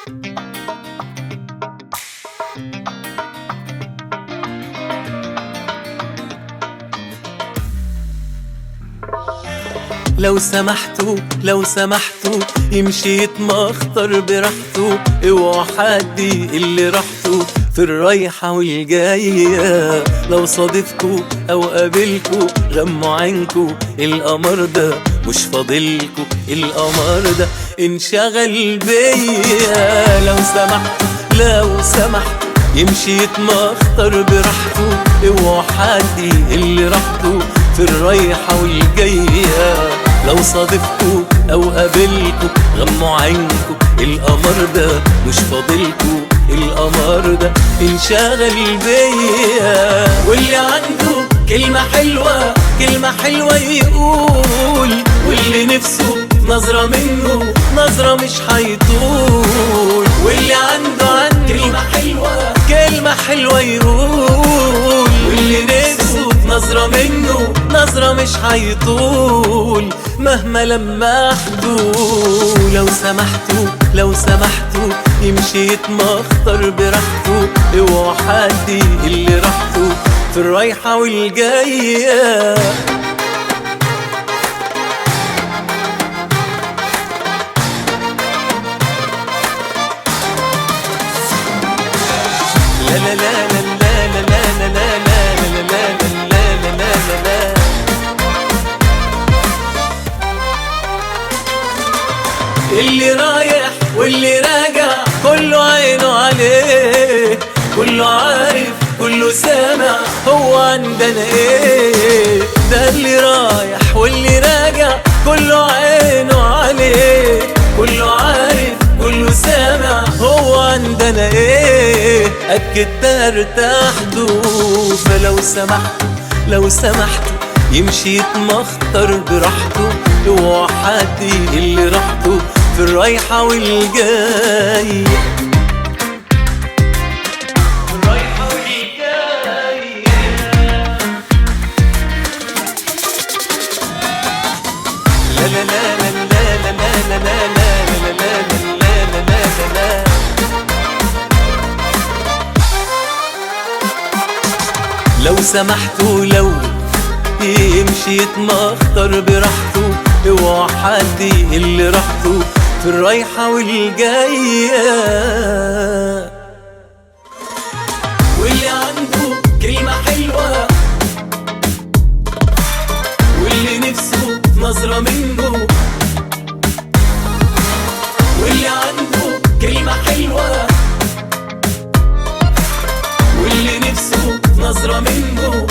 لو سمحتوا لو سمحتوا يمشي يتمخطر براحته اوعوا حد اللي راحته في الرايحة والجاية لو صادفكوا أو قابلكوا غموا عينكوا القمر ده مش فاضلكوا القمر ده انشغل بيا لو سمحتوا لو سمحتوا يمشي يتمخطر براحته اوعوا حد اللي راحته في الرايحة والجاية لو صادفكوا أو قابلكوا غموا عينكوا القمر ده مش فاضلكوا القمر ده انشغل بيا واللي عنده كلمة حلوة كلمة حلوة يقول واللي نفسه نظرة منه نظرة مش هيطول واللي عنده عنده كلمة حلوة كلمة حلوة يقول واللي نفسه نظرة منه نظرة مش هيطول مهما لمحته لو سمحتوا لو سمحتوا يمشي يتمخطر براحته اوعوا حد اللي راحته في الرايحة والجاية لا لا لا لا لا لا لا لا لا لا لا لا لا لا لا لا اللي رايح واللي راجع كله عينه عليه كله عارف كله سامع هو عندنا ايه ده اللي رايح واللي راجع كله عينه عليه كله عارف كله سامع هو عندنا ايه اكد ده ارتاح له فلو سمحتوا لو سمحتوا يمشي يتمخطر براحته اوعوا حد اللي راحته في الرايحة والجاية في الرايحة والجاية لا لا لا لا لا لا لا لا لا لا لا لا لا لا لا لا لو سمحتوا لو يمشي يتمخطر براحته اوعوا حد اللي راحته في الرايحة والجاية واللي عنده كلمة حلوة واللي نفسه نظرة منه واللي عنده كلمة حلوة واللي نفسه نظرة منه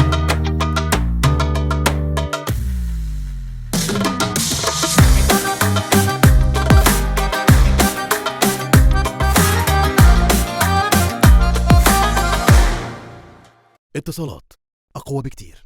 اتصالات أقوى بكتير